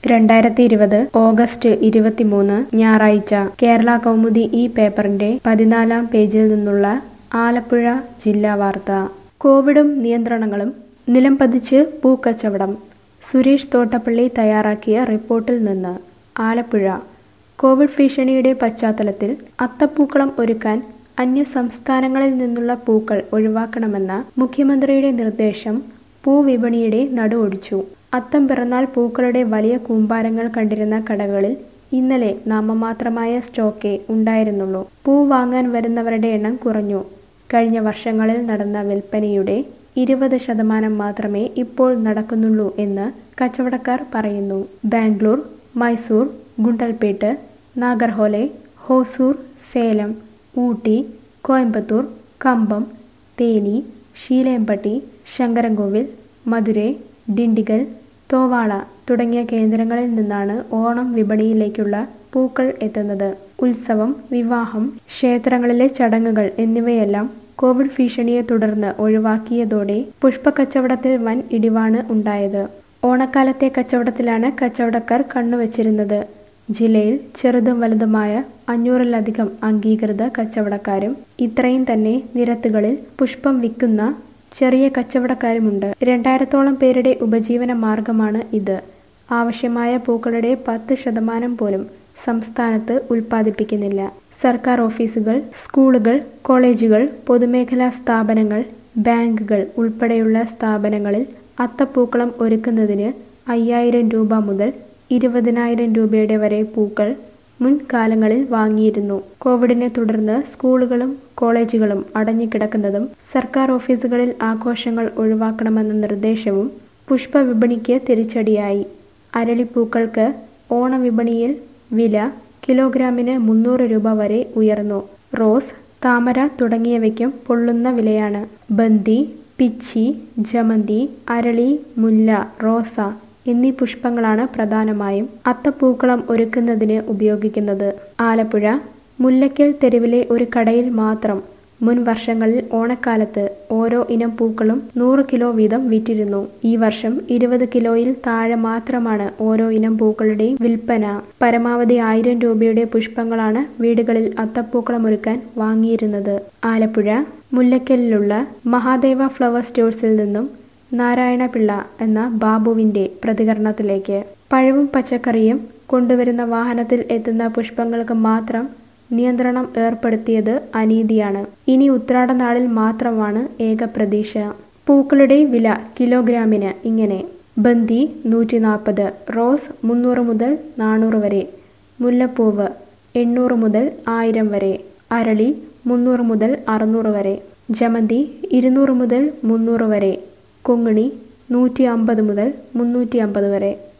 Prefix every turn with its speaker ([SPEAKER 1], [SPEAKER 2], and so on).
[SPEAKER 1] രണ്ടായിരത്തി ഇരുപത് ഓഗസ്റ്റ് ഇരുപത്തിമൂന്ന് ഞായറാഴ്ച കേരള കൗമുദി ഈ പേപ്പറിന്റെ പതിനാലാം പേജിൽ നിന്നുള്ള ആലപ്പുഴ ജില്ലാ വാർത്ത കോവിഡും നിയന്ത്രണങ്ങളും നിലംപതിച്ച് പൂക്കച്ചവടം സുരേഷ് തോട്ടപ്പള്ളി തയ്യാറാക്കിയ റിപ്പോർട്ടിൽ നിന്ന് ആലപ്പുഴ കോവിഡ് ഭീഷണിയുടെ പശ്ചാത്തലത്തിൽ അത്തപ്പൂക്കളം ഒരുക്കാൻ അന്യ സംസ്ഥാനങ്ങളിൽ നിന്നുള്ള പൂക്കൾ ഒഴിവാക്കണമെന്ന മുഖ്യമന്ത്രിയുടെ നിർദ്ദേശം പൂവിപണിയുടെ നടുവൊടിച്ചു അത്തം പിറന്നാൾ പൂക്കളുടെ വലിയ കൂമ്പാരങ്ങൾ കണ്ടിരുന്ന കടകളിൽ ഇന്നലെ നാമമാത്രമായ സ്റ്റോക്കേ ഉണ്ടായിരുന്നുള്ളൂ പൂ വാങ്ങാൻ വരുന്നവരുടെ എണ്ണം കുറഞ്ഞു കഴിഞ്ഞ വർഷങ്ങളിൽ നടന്ന വിൽപ്പനയുടെ ഇരുപത് ശതമാനം മാത്രമേ ഇപ്പോൾ നടക്കുന്നുള്ളൂ എന്ന് കച്ചവടക്കാർ പറയുന്നു ബാംഗ്ലൂർ മൈസൂർ ഗുണ്ടൽപേട്ട് നാഗർഹോലെ ഹോസൂർ സേലം ഊട്ടി കോയമ്പത്തൂർ കമ്പം തേനി ശീലയമ്പട്ടി ശങ്കരൻകോവിൽ മധുരൈ ഡിണ്ടിഗൽ തോവാള തുടങ്ങിയ കേന്ദ്രങ്ങളിൽ നിന്നാണ് ഓണം വിപണിയിലേക്കുള്ള പൂക്കൾ എത്തുന്നത് ഉത്സവം വിവാഹം ക്ഷേത്രങ്ങളിലെ ചടങ്ങുകൾ എന്നിവയെല്ലാം കോവിഡ് ഭീഷണിയെ തുടർന്ന് ഒഴിവാക്കിയതോടെ പുഷ്പക്കച്ചവടത്തിൽ വൻ ഇടിവാണ് ഉണ്ടായത് ഓണക്കാലത്തെ കച്ചവടത്തിലാണ് കച്ചവടക്കാർ കണ്ണുവച്ചിരുന്നത് ജില്ലയിൽ ചെറുതും വലുതുമായ അഞ്ഞൂറിലധികം അംഗീകൃത കച്ചവടക്കാരും ഇത്രയും തന്നെ നിരത്തുകളിൽ പുഷ്പം വിൽക്കുന്ന ചെറിയ കച്ചവടക്കാരുമുണ്ട് രണ്ടായിരത്തോളം പേരുടെ ഉപജീവന മാർഗമാണ് ഇത് ആവശ്യമായ പൂക്കളുടെ പത്ത് ശതമാനം പോലും സംസ്ഥാനത്ത് ഉൽപ്പാദിപ്പിക്കുന്നില്ല സർക്കാർ ഓഫീസുകൾ സ്കൂളുകൾ കോളേജുകൾ പൊതുമേഖലാ സ്ഥാപനങ്ങൾ ബാങ്കുകൾ ഉൾപ്പെടെയുള്ള സ്ഥാപനങ്ങളിൽ അത്തപ്പൂക്കളം ഒരുക്കുന്നതിന് അയ്യായിരം രൂപ മുതൽ ഇരുപതിനായിരം രൂപയുടെ വരെ പൂക്കൾ മുൻകാലങ്ങളിൽ വാങ്ങിയിരുന്നു കോവിഡിനെ തുടർന്ന് സ്കൂളുകളും കോളേജുകളും അടഞ്ഞുകിടക്കുന്നതും സർക്കാർ ഓഫീസുകളിൽ ആഘോഷങ്ങൾ ഒഴിവാക്കണമെന്ന നിർദ്ദേശവും പുഷ്പവിപണിക്ക് തിരിച്ചടിയായി അരളിപ്പൂക്കൾക്ക് ഓണവിപണിയിൽ വില കിലോഗ്രാമിന് മുന്നൂറ് രൂപ വരെ ഉയർന്നു റോസ് താമര തുടങ്ങിയവയ്ക്കും പൊള്ളുന്ന വിലയാണ് ബന്ദി പിച്ചി ജമന്തി അരളി മുല്ല റോസ എന്നീ പുഷ്പങ്ങളാണ് പ്രധാനമായും അത്തപ്പൂക്കളം ഒരുക്കുന്നതിന് ഉപയോഗിക്കുന്നത് ആലപ്പുഴ മുല്ലയ്ക്കൽ തെരുവിലെ ഒരു കടയിൽ മാത്രം മുൻ വർഷങ്ങളിൽ ഓണക്കാലത്ത് ഓരോ ഇനം പൂക്കളും നൂറ് കിലോ വീതം വിറ്റിരുന്നു ഈ വർഷം ഇരുപത് കിലോയിൽ താഴെ മാത്രമാണ് ഓരോ ഇനം പൂക്കളുടെയും വിൽപ്പന പരമാവധി ആയിരം രൂപയുടെ പുഷ്പങ്ങളാണ് വീടുകളിൽ അത്തപ്പൂക്കളം ഒരുക്കാൻ വാങ്ങിയിരുന്നത് ആലപ്പുഴ മുല്ലയ്ക്കലിലുള്ള മഹാദേവ ഫ്ലവർ സ്റ്റോഴ്സിൽ നിന്നും നാരായണപിള്ള എന്ന ബാബുവിന്റെ പ്രതികരണത്തിലേക്ക് പഴവും പച്ചക്കറിയും കൊണ്ടുവരുന്ന വാഹനത്തിൽ എത്തുന്ന പുഷ്പങ്ങൾക്ക് മാത്രം നിയന്ത്രണം ഏർപ്പെടുത്തിയത് അനീതിയാണ് ഇനി ഉത്രാടനാളിൽ മാത്രമാണ് ഏക പ്രതീക്ഷ പൂക്കളുടെ വില കിലോഗ്രാമിന് ഇങ്ങനെ ബന്ദി നൂറ്റി നാൽപ്പത് റോസ് മുന്നൂറ് മുതൽ നാനൂറ് വരെ മുല്ലപ്പൂവ് എണ്ണൂറ് മുതൽ ആയിരം വരെ അരളി മുന്നൂറ് മുതൽ അറുന്നൂറ് വരെ ജമന്തി ഇരുന്നൂറ് മുതൽ മുന്നൂറ് വരെ കൊങ്ങിണി നൂറ്റി അമ്പത് മുതൽ മുന്നൂറ്റി അമ്പത് വരെ